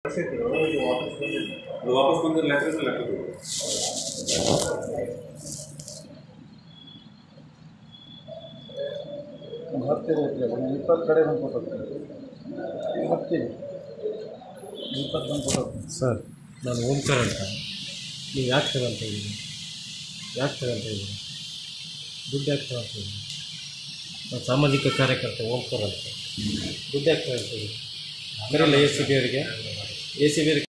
ಅದು ವಾಪಸ್ ಬಂದ ಲೆಟರ್ ಲೆಟರ್ ಹತ್ತಿರ ಐತ್ರಿ ಇಪ್ಪತ್ತು ಕಡೆ ಬಂದು ಕೊಟ್ಟು ಹತ್ತಿರಿ ಇಪ್ಪತ್ತು ಬಂದು ಕೊಟ್ಟು ಸರ್ ನಾನು ಓಂಕಾರ ಅಂತ ನೀವು ಯಾಕೆ ತಗೊಂತ ಇದ್ದೀರಿ ಯಾಕೆ ತಗೊಂತ ಇದ್ದೀರಿ ದುಡ್ಡು ಯಾಕೆ ತಗೊಂತ ಇದ್ದೀರಿ ನಾನು ಸಾಮಾಜಿಕ ಕಾರ್ಯಕರ್ತ ಓಂಕಾರ ಅಂತ ದುಡ್ಡು ಯಾಕೆ ತಗೊಂತ ಇದ್ದೀರಿ ಬರಲ್ಲ ಎ ಸಿ ಬಿ ಅವರಿಗೆ ಎ ಸಿ ಬಿ ಅವರಿಗೆ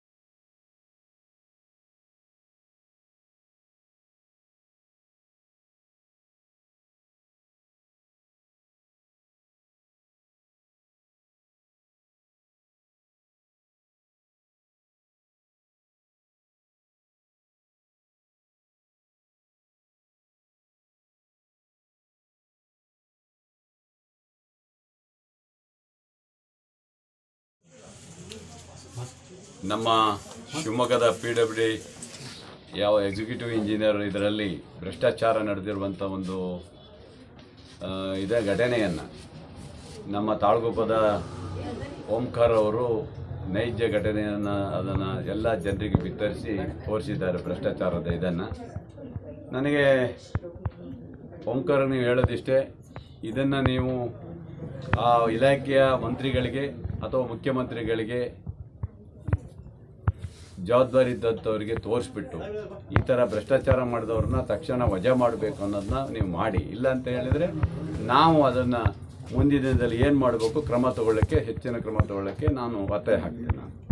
ನಮ್ಮ ಶಿವಮೊಗ್ಗದ ಪಿ ಡಬ್ಲ್ಯೂ ಡಿ ಯಾವ ಎಕ್ಸಿಕ್ಯೂಟಿವ್ ಇಂಜಿನಿಯರ್ ಇದರಲ್ಲಿ ಭ್ರಷ್ಟಾಚಾರ ನಡೆದಿರುವಂಥ ಒಂದು ಆ, ಇದೇ ಘಟನೆಯನ್ನು ನಮ್ಮ ತಾಳ್ಗುಪ್ಪದ ಓಂಕಾರ್ ಅವರು ನೈಜ ಘಟನೆಯನ್ನು ಅದನ್ನು ಎಲ್ಲ ಜನರಿಗೆ ಬಿತ್ತರಿಸಿ ತೋರಿಸಿದ್ದಾರೆ ಭ್ರಷ್ಟಾಚಾರದ ಇದನ್ನು ನನಗೆ ಓಂಕಾರ ನೀವು ಹೇಳೋದಿಷ್ಟೇ ಇದನ್ನು ನೀವು ಆ ಇಲಾಖೆಯ ಮಂತ್ರಿಗಳಿಗೆ ಅಥವಾ ಮುಖ್ಯಮಂತ್ರಿಗಳಿಗೆ ಜವಾಬ್ದಾರಿ ಇದ್ದಂಥವ್ರಿಗೆ ತೋರಿಸ್ಬಿಟ್ಟು ಈ ಥರ ಭ್ರಷ್ಟಾಚಾರ ಮಾಡಿದವ್ರನ್ನ ತಕ್ಷಣ ವಜಾ ಮಾಡಬೇಕು ಅನ್ನೋದನ್ನ ನೀವು ಮಾಡಿ ಇಲ್ಲ ಅಂತ ಹೇಳಿದರೆ ನಾವು ಅದನ್ನು ಮುಂದಿನ ದಿನದಲ್ಲಿ ಏನು ಮಾಡಬೇಕು ಕ್ರಮ ತಗೊಳ್ಳೋಕ್ಕೆ ಹೆಚ್ಚಿನ ಕ್ರಮ ತಗೊಳ್ಳೋಕ್ಕೆ ನಾನು ಒತ್ತಾಯ ಹಾಕ್ತೀನಿ ನಾನು